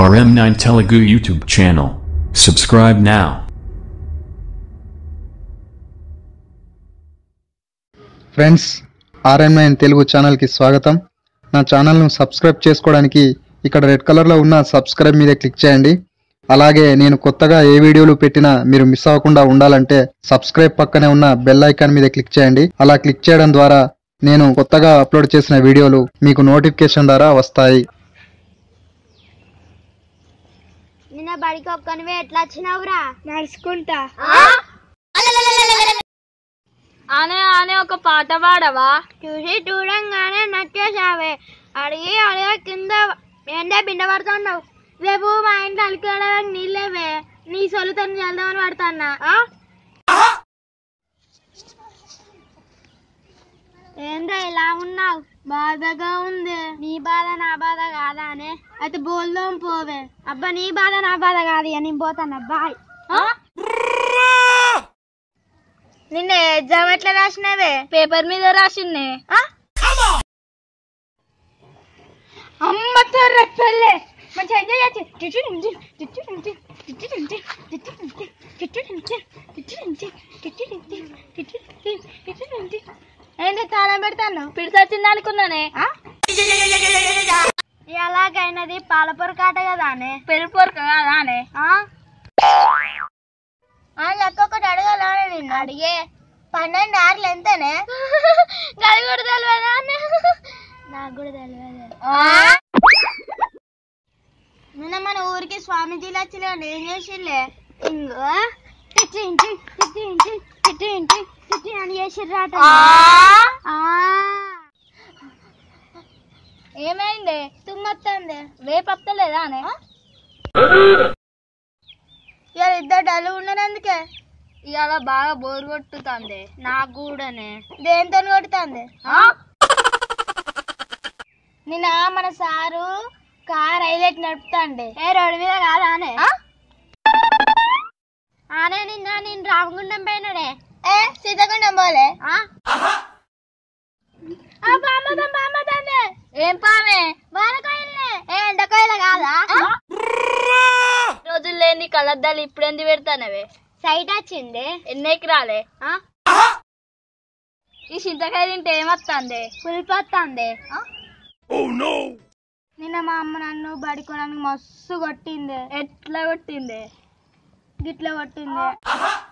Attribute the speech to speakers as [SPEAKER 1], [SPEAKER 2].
[SPEAKER 1] RM9 Telugu YouTube channel. Subscribe now.
[SPEAKER 2] Friends RN nine Telugu ఛానల్కి స్వాగతం నా ఛానల్ను సబ్స్క్రైబ్ చేసుకోవడానికి ఇక్కడ రెడ్ కలర్లో ఉన్న సబ్స్క్రైబ్ మీద క్లిక్ చేయండి అలాగే నేను కొత్తగా ఏ వీడియోలు పెట్టినా మీరు మిస్ అవ్వకుండా ఉండాలంటే సబ్స్క్రైబ్ పక్కనే ఉన్న బెల్ ఐకాన్ మీద క్లిక్ చేయండి అలా క్లిక్ చేయడం ద్వారా నేను కొత్తగా అప్లోడ్ చేసిన వీడియోలు మీకు నోటిఫికేషన్ ద్వారా వస్తాయి
[SPEAKER 3] నిన్న బడికి ఒక్కనివే ఎట్లా వచ్చినావురా నడుచుకుంటా
[SPEAKER 4] ఆనే ఆనే ఒక పాట పాడవా
[SPEAKER 3] చూసి చూడంగానే నచ్చేసావే అడిగి అడిగి కింద ఎండే బిండ పడుతున్నావు రేపు మా ఇంట్లో అలికేయడానికి నీళ్ళేవే నీ సొలుతో వెళ్దామని పడుతున్నా ఏంద్రా ఇలా ఉన్నావు బాధగా ఉంది నీ బాధ నా బాధ కాదా అనే అయితే బోల్దాం పోవే అబ్బా నీ బాధ నా బాధ కాదు ఇక నేను పోతాను బాయ్ నిన్న ఎగ్జామ్ ఎట్లా రాసినావే
[SPEAKER 4] పేపర్ మీద రాసిందే
[SPEAKER 3] అమ్మతో రెప్పలే మంచి ఎంజాయ్ ఏంటి తాళం పెడతాను
[SPEAKER 4] పిడిచొచ్చింది అనుకున్నానే
[SPEAKER 3] ఎలాగైనది పాలపొర కాట కదా అనే
[SPEAKER 4] పెళ్లి పొరక కాదానే
[SPEAKER 3] లెక్క ఒకటి అడగాల నిన్ను అడిగే పన్నెండు ఆరులు ఎంతనే
[SPEAKER 4] అది కూడా తెలియదా అనే?
[SPEAKER 3] నాకు కూడా తెలియదు నిన్న మన ఊరికి స్వామీజీలు వచ్చిన ఏం చేసిర్లే ఇంగో టిచ్చి ఇంటి టిచ్చి ఇంటి టిచ్చి ఇంటి టిచ్చి అని చేసిర్రాట ఆ.
[SPEAKER 4] ఏమైంది
[SPEAKER 3] తుమ్మొత్తంది
[SPEAKER 4] రేపు వస్తలేదా అనే
[SPEAKER 3] ఇవాళ ఇద్దరు డల్లు ఉన్నందుకే
[SPEAKER 4] ఇవాళ బాగా బోర్ కొట్టుతుంది
[SPEAKER 3] నాకు కూడానే దేంతో కొడుతుంది నిన్న మన సారు కార్ హైలైట్ నడుపుతాండి ఏ రోడ్డు మీద కాదా అనే ఆనే నిన్న నేను రామగుండం పోయినాడే ఏ సీతగుండం పోలే
[SPEAKER 4] ఏం పామే
[SPEAKER 3] వానకాయలనే ఏ ఎండకాయలు కాదా
[SPEAKER 4] రోజులు లేని కలద్దాలు ఇప్పుడు ఎందుకు పెడతానవే
[SPEAKER 3] సైట్ వచ్చింది
[SPEAKER 4] ఎన్ని ఎకరాలే
[SPEAKER 3] ఆ?
[SPEAKER 4] ఈ చింతకాయ తింటే ఏమొస్తుంది
[SPEAKER 3] పులిపొత్తంది నిన్న మా అమ్మ నన్ను బడికోడానికి మస్తు కొట్టింది
[SPEAKER 4] ఎట్లా కొట్టింది
[SPEAKER 3] గిట్ల కొట్టింది